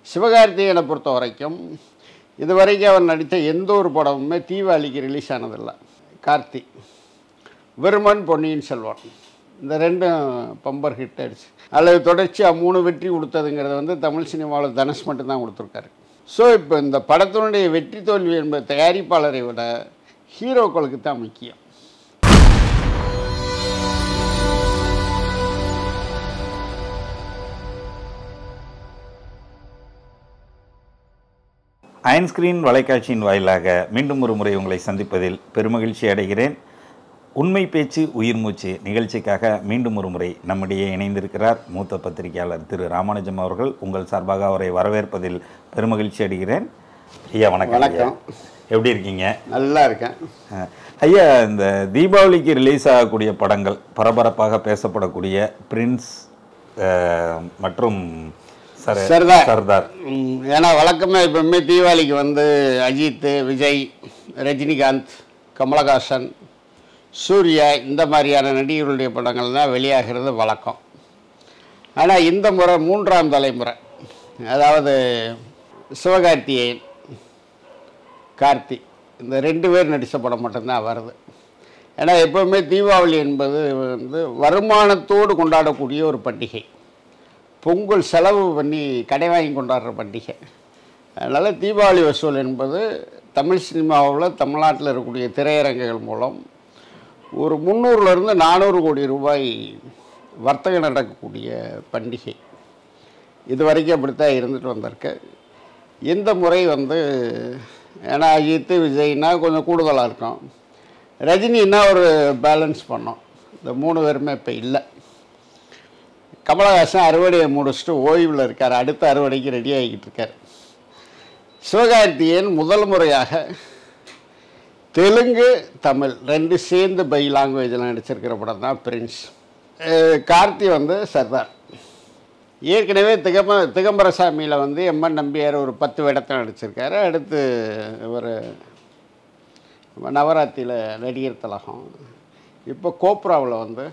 சிவகார்த்திகேயனை பொறுத்த வரைக்கும் இதுவரைக்கும் அவர் நடித்த எந்த ஒரு படமுமே தீபாவளிக்கு ரிலீஸ் ஆனதில்லை கார்த்தி விருமன் பொன்னியின் செல்வன் இந்த ரெண்டும் பம்பர் ஹிட் ஆயிடுச்சு அல்லது தொடர்ச்சியாக மூணு வெற்றி கொடுத்ததுங்கிறது வந்து தமிழ் சினிமாவில் தனுஷ் மட்டும்தான் கொடுத்துருக்காரு ஸோ இப்போ இந்த படத்தினுடைய வெற்றி தோல்வி என்பது தயாரிப்பாளரை விட ஹீரோக்களுக்கு தான் முக்கியம் அயன் ஸ்கிரீன் வலைக்காட்சியின் வாயிலாக மீண்டும் ஒரு முறை உங்களை சந்திப்பதில் பெருமகிழ்ச்சி அடைகிறேன் உண்மை பேச்சு உயிர் மூச்சு நிகழ்ச்சிக்காக மீண்டும் ஒரு முறை நம்மிடையே இணைந்திருக்கிறார் மூத்த பத்திரிகையாளர் திரு ராமானுஜம் அவர்கள் உங்கள் சார்பாக அவரை வரவேற்பதில் பெருமகிழ்ச்சி அடைகிறேன் ஐயா வணக்கம் ஐயா. வணக்கம். எப்படி இருக்கீங்க நல்லா இருக்கேன் அஹ், ஐயா இந்த தீபாவளிக்கு ரிலீஸ் ஆகக்கூடிய படங்கள் பரபரப்பாக பேசப்படக்கூடிய பிரின்ஸ் அஹ், மற்றும் சர- சர்தார். சர்தார் ம், ஏன்னா வழக்கமே எப்பவுமே தீபாவளிக்கு வந்து அஜித் விஜய் ரஜினிகாந்த் கமலஹாசன் சூர்யா இந்த மாதிரியான நடிகர்களுடைய படங்கள் தான் வெளியாகிறது வழக்கம் ஆனால் இந்த முறை மூன்றாம் தலைமுறை அதாவது சிவகார்த்திகேயன் கார்த்தி இந்த ரெண்டு பேர் நடித்த படம் மட்டும்தான் வருது ஏன்னா எப்போவுமே தீபாவளி என்பது வந்து வருமானத்தோடு கொண்டாடக்கூடிய ஒரு பண்டிகை பொங்கல் செலவு பண்ணி கடை வாங்கி கொண்டாடுற பண்டிகை அதனால் தீபாவளி வசூல் என்பது தமிழ் சினிமாவில் தமிழ்நாட்டில் இருக்கக்கூடிய திரையரங்குகள் மூலம் ஒரு முந்நூறுலேருந்து நானூறு கோடி ரூபாய் வர்த்தகம் நடக்கக்கூடிய பண்டிகை இது வரைக்கும் அப்படித்தான் இருந்துட்டு வந்திருக்கு இந்த முறை வந்து ஏன்னா அஜித் விஜய்னா கொஞ்சம் கூடுதலாக இருக்கும் ரஜினின்னா ஒரு பேலன்ஸ் பண்ணோம் இந்த மூணு பேருமே இப்போ இல்லை கமலஹாசன் அறுவடையை முடிச்சுட்டு ஓய்வில் இருக்கார் அடுத்த அறுவடைக்கு ரெடி ஆகிக்கிட்டு இருக்கார் சிவகார்த்திகேயன் முதல் முறையாக தெலுங்கு தமிழ் ரெண்டு சேர்ந்து பை லாங்குவேஜில் நடிச்சிருக்கிற படம் தான் பிரின்ஸ் அஹ் கார்த்தி வந்து சர்தார் ஏற்கனவே திகம்ப திகம்பரசாமியில் வந்து எம்என் நம்பியார் ஒரு பத்து வேடத்தை நடிச்சிருக்காரு அடுத்து ஒரு நவராத்திரியில் நடிகர் திலகம் இப்போ கோப்ராவில் வந்து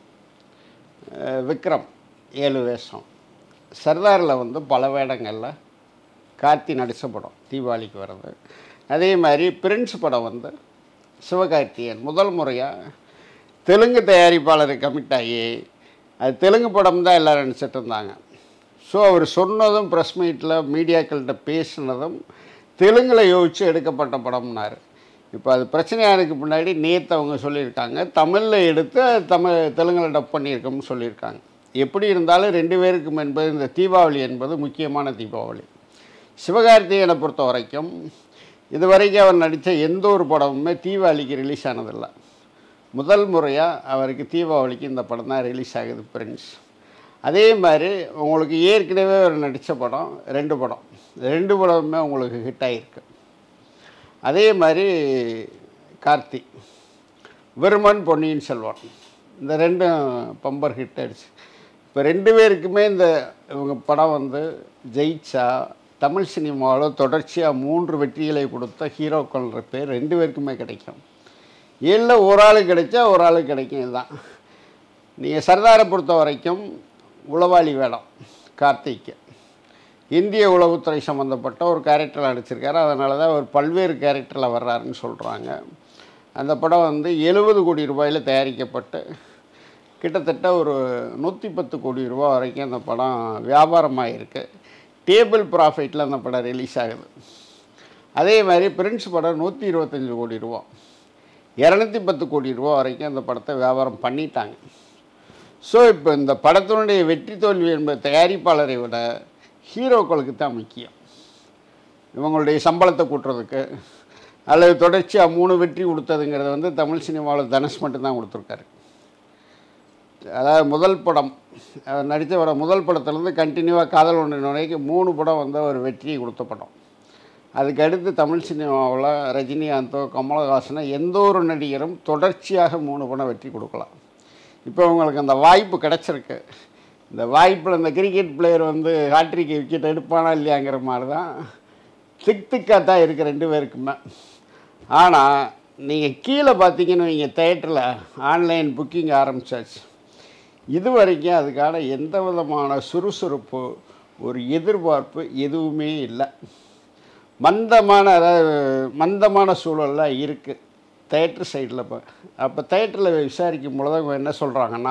அஹ், விக்ரம் ஏழு வேஷம் சர்தாரில் வந்து பல வேடங்களில் கார்த்தி நடித்த படம் தீபாவளிக்கு வர்றது அதே மாதிரி பிரின்ஸ் படம் வந்து சிவகார்த்தியன் முதல் முறையாக தெலுங்கு தயாரிப்பாளர் கமிட் ஆகி அது தெலுங்கு படம் தான் எல்லோரும் நினச்சிட்டு இருந்தாங்க ஸோ அவர் சொன்னதும் ப்ரெஸ் மீட்டில் மீடியாக்கள்கிட்ட பேசினதும் தெலுங்கில் யோசித்து எடுக்கப்பட்ட படம்னாரு இப்போ அது பிரச்சனையானதுக்கு முன்னாடி நேற்று அவங்க சொல்லியிருக்காங்க தமிழில் எடுத்து அது தமிழ் தெலுங்கில் டப் பண்ணியிருக்கோம்னு சொல்லியிருக்காங்க எப்படி இருந்தாலும் ரெண்டு பேருக்கும் என்பது இந்த தீபாவளி என்பது முக்கியமான தீபாவளி சிவகார்த்திகேயனை பொறுத்த வரைக்கும் இதுவரைக்கும் அவர் நடித்த எந்த ஒரு படமுமே தீபாவளிக்கு ரிலீஸ் ஆனதில்லை முதல் முறையாக அவருக்கு தீபாவளிக்கு இந்த படம் தான் ரிலீஸ் ஆகுது பிரின்ஸ் அதே மாதிரி உங்களுக்கு ஏற்கனவே அவர் நடித்த படம் ரெண்டு படம் ரெண்டு படமுமே உங்களுக்கு ஹிட் ஆகிருக்கு அதே மாதிரி கார்த்தி விருமன் பொன்னியின் செல்வன் இந்த ரெண்டும் பம்பர் ஹிட் ஆயிடுச்சு இப்போ ரெண்டு பேருக்குமே இந்த இவங்க படம் வந்து ஜெயிச்சா தமிழ் சினிமாவில் தொடர்ச்சியாக மூன்று வெற்றிகளை கொடுத்த ஹீரோக்கள்ன்ற பேர் ரெண்டு பேருக்குமே கிடைக்கும் இல்லை ஒரு ஆளுக்கு கிடைச்சா ஒரு ஆளுக்கு கிடைக்கும் இதுதான் நீங்கள் சர்தாரை பொறுத்த வரைக்கும் உளவாளி வேடம் கார்த்திக்கு இந்திய உளவுத்துறை சம்மந்தப்பட்ட ஒரு கேரக்டரில் நடிச்சிருக்காரு அதனால தான் அவர் பல்வேறு கேரக்டரில் வர்றாருன்னு சொல்கிறாங்க அந்த படம் வந்து எழுபது கோடி ரூபாயில் தயாரிக்கப்பட்டு கிட்டத்தட்ட ஒரு நூற்றி பத்து கோடி ரூபா வரைக்கும் அந்த படம் வியாபாரமாக இருக்குது டேபிள் ப்ராஃபிட்டில் அந்த படம் ரிலீஸ் ஆகுது அதே மாதிரி பிரின்ஸ் படம் நூற்றி இருபத்தஞ்சி கோடி ரூபா இரநூத்தி பத்து கோடி ரூபா வரைக்கும் அந்த படத்தை வியாபாரம் பண்ணிட்டாங்க ஸோ இப்போ இந்த படத்தினுடைய வெற்றி தோல்வி என்பது தயாரிப்பாளரை விட ஹீரோக்களுக்கு தான் முக்கியம் இவங்களுடைய சம்பளத்தை கூட்டுறதுக்கு அல்லது தொடர்ச்சியாக மூணு வெற்றி கொடுத்ததுங்கிறது வந்து தமிழ் சினிமாவில் தனுஷ் மட்டும்தான் கொடுத்துருக்காரு அதாவது முதல் படம் அவர் நடித்த படம் முதல் படத்துலேருந்து கண்டினியூவாக காதல் ஒன்று வரைக்கும் மூணு படம் வந்து ஒரு வெற்றியை கொடுத்த படம் அதுக்கு அடுத்து தமிழ் சினிமாவில் ரஜினிகாந்தோ கமலஹாசனோ எந்த ஒரு நடிகரும் தொடர்ச்சியாக மூணு படம் வெற்றி கொடுக்கலாம் இப்போ உங்களுக்கு அந்த வாய்ப்பு கிடச்சிருக்கு இந்த வாய்ப்பில் இந்த கிரிக்கெட் பிளேயர் வந்து ஹாட்ரிக் விக்கெட் எடுப்பானா இல்லையாங்கிற மாதிரி தான் திக் திக்காக தான் இருக்குது ரெண்டு பேருக்குமே ஆனால் நீங்கள் கீழே பார்த்தீங்கன்னு வைங்க தேட்டரில் ஆன்லைன் புக்கிங் ஆரம்பிச்சாச்சு இது வரைக்கும் அதுக்கான எந்த விதமான சுறுசுறுப்பு ஒரு எதிர்பார்ப்பு எதுவுமே இல்லை மந்தமான அதாவது மந்தமான சூழல்லாம் இருக்குது தேட்டர் சைடில் இப்போ அப்போ தேட்டரில் விசாரிக்கும் பொழுது அவங்க என்ன சொல்கிறாங்கன்னா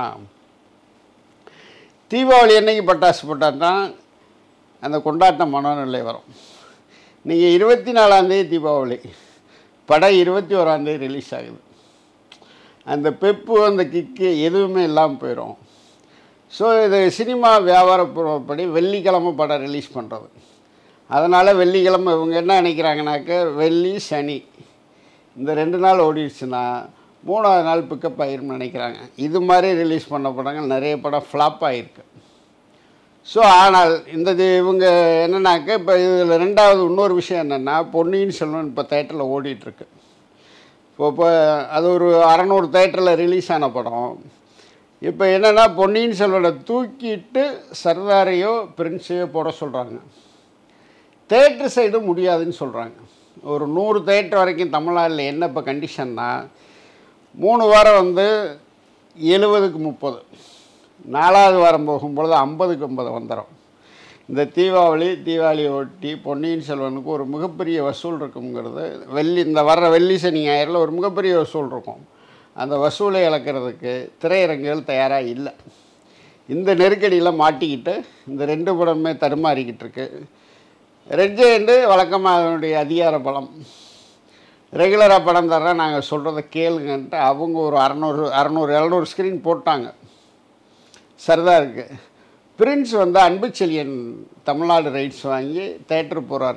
தீபாவளி என்னைக்கு பட்டாசு போட்டால் தான் அந்த கொண்டாட்ட மனநிலை வரும் நீங்கள் இருபத்தி நாலாந்தேதி தீபாவளி படம் இருபத்தி ஓராந்தேதி ரிலீஸ் ஆகுது அந்த பெப்பு அந்த கிக்கு எதுவுமே இல்லாமல் போயிடும் ஸோ இது சினிமா வியாபாரப்படி வெள்ளிக்கிழமை படம் ரிலீஸ் பண்ணுறது அதனால் வெள்ளிக்கிழமை இவங்க என்ன நினைக்கிறாங்கனாக்க வெள்ளி சனி இந்த ரெண்டு நாள் ஓடிடுச்சுன்னா மூணாவது நாள் பிக்கப் ஆயிரும்னு நினைக்கிறாங்க இது மாதிரி ரிலீஸ் பண்ண படங்கள் நிறைய படம் ஃப்ளாப் ஆகிருக்கு ஸோ ஆனால் இந்த இது இவங்க என்னன்னாக்க இப்போ இதில் ரெண்டாவது இன்னொரு விஷயம் என்னென்னா பொன்னியின் செல்வன் இப்போ தேட்டரில் ஓடிட்டுருக்கு இப்போ இப்போ அது ஒரு அறநூறு தேட்டரில் ரிலீஸ் ஆன படம் இப்போ என்னென்னா பொன்னியின் செல்வனை தூக்கிட்டு சர்தாரையோ பிரின்ஸையோ போட சொல்கிறாங்க தேட்டர் சைடு முடியாதுன்னு சொல்கிறாங்க ஒரு நூறு தேட்டர் வரைக்கும் தமிழ்நாட்டில் என்ன இப்போ கண்டிஷன்னா மூணு வாரம் வந்து எழுபதுக்கு முப்பது நாலாவது வாரம் போகும்பொழுது ஐம்பதுக்கு ஐம்பது வந்துடும் இந்த தீபாவளி தீபாவளி ஒட்டி பொன்னியின் செல்வனுக்கு ஒரு மிகப்பெரிய வசூல் இருக்குங்கிறது வெள்ளி இந்த வர்ற வெள்ளி சனி ஞாயிறில் ஒரு மிகப்பெரிய வசூல் இருக்கும் அந்த வசூலை இழக்கிறதுக்கு திரையரங்குகள் தயாராக இல்லை இந்த நெருக்கடியில் மாட்டிக்கிட்டு இந்த ரெண்டு படமே தடுமாறிக்கிட்டு இருக்கு ரெட் ஜெயண்டு வழக்கமாக அதனுடைய அதிகார பலம் ரெகுலராக படம் தர்றேன் நாங்கள் சொல்கிறத கேளுங்கன்ட்டு அவங்க ஒரு அறநூறு அறநூறு எழுநூறு ஸ்க்ரீன் போட்டாங்க சர்தாருக்கு பிரின்ஸ் வந்து அன்புச்செழியன் தமிழ்நாடு ரைட்ஸ் வாங்கி தேட்டர் போகிறாரு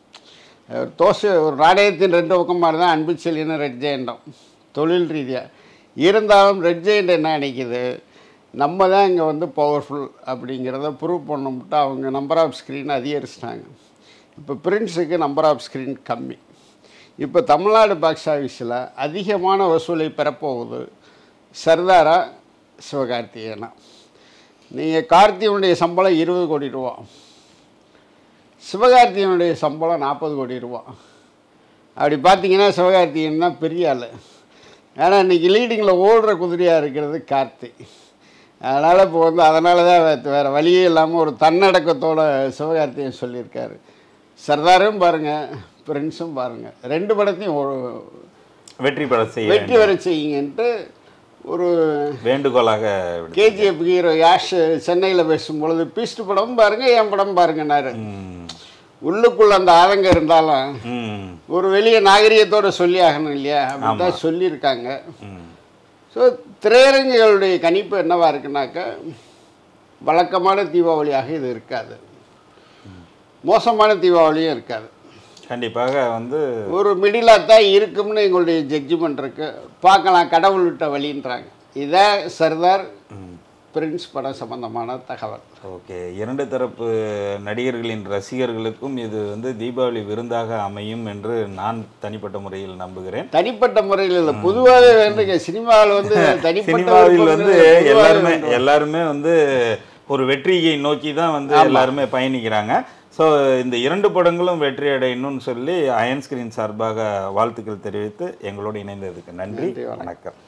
தோசை ஒரு நாடகத்தின் ரெண்டு பக்கம் மாதிரி தான் அன்புச்செழியனும் ரெட் ஜெயண்டம் தொழில் ரீதியாக இருந்தாலும் ரெட் ஜெயண்ட் என்ன நினைக்குது நம்ம தான் இங்கே வந்து பவர்ஃபுல் அப்படிங்கிறத ப்ரூவ் பண்ணமுட்டு அவங்க நம்பர் ஆஃப் ஸ்க்ரீன் அதிகரிச்சிட்டாங்க இப்போ பிரின்ஸுக்கு நம்பர் ஆஃப் ஸ்க்ரீன் கம்மி இப்போ தமிழ்நாடு பாக்ஸ் ஆஃபீஸில் அதிகமான வசூலை பெறப்போகுது சர்தாரா சிவகார்த்திகேயனா நீங்கள் கார்த்திகனுடைய சம்பளம் இருபது கோடி ரூபா சிவகார்த்திகனுடைய சம்பளம் நாற்பது கோடி ரூபா அப்படி பார்த்தீங்கன்னா சிவகார்த்திகேயன் தான் பெரிய ஆள் ஏன்னா இன்றைக்கி லீடிங்கில் ஓடுற குதிரையாக இருக்கிறது கார்த்தி அதனால் இப்போ வந்து அதனால தான் வே- வேறு வழியே இல்லாமல் ஒரு தன்னடக்கத்தோட சிவகார்த்திகேயன் சொல்லியிருக்காரு சர்தாரும் பாருங்கள் பிரின்ஸும் பாருங்கள் ரெண்டு படத்தையும் ஒரு- வெற்றி பெற செய்ய வெற்றி வர செய்யுங்கன்ட்டு ஒரு வேண்டுகோளாக விடு- கேஜிஎஃப் ஹீரோ யாஷ் சென்னையில் பேசும்பொழுது பீஸ்ட் படமும் பாருங்கள் என் படம் பாருங்கன்னாரு ம். உள்ளுக்குள்ள அந்த ஆதங்கம் இருந்தாலும் ம். ஒரு வெளிய நாகரிகத்தோட சொல்லி ஆகணும் இல்லையா அப்படிதான் சொல்லியிருக்காங்க ம். ஸோ திரையரங்குகளுடைய கணிப்பு என்னவா இருக்குனாக்கா வழக்கமான தீபாவளியாக இது இருக்காது மோசமான தீபாவளியும் இருக்காது கண்டிப்பாக வந்து ஒரு மிடிலாக தான் இருக்கும்னு எங்களுடைய ஜட்ஜ்மெண்ட் இருக்கு பார்க்கலாம் கடவுள் விட்ட வழின்றாங்க இதான் சர்தார் பிரின்ஸ் படம் சம்பந்தமான தகவல் ஓகே இரண்டு தரப்பு நடிகர்களின் ரசிகர்களுக்கும் இது வந்து தீபாவளி விருந்தாக அமையும் என்று நான் தனிப்பட்ட முறையில் நம்புகிறேன் தனிப்பட்ட முறையில் இல்லை பொதுவாகவே வேண்டுங்க சினிமாவில் வந்து தனிப்பட்ட சினிமாவில் விருப்பங்கள் வந்து பொதுவாகவே எல்லாருமே வேண்டும். எல்லாருமே வந்து ஒரு வெற்றியை நோக்கி தான் வந்து எல்லாருமே பயணிக்கிறாங்க ஸோ இந்த இரண்டு படங்களும் வெற்றி அடையணும்னு சொல்லி அயன் ஸ்கிரீன் சார்பாக வாழ்த்துக்கள் தெரிவித்து எங்களோடு இணைந்ததுக்கு நன்றி நன்றி, வணக்கம். வணக்கம்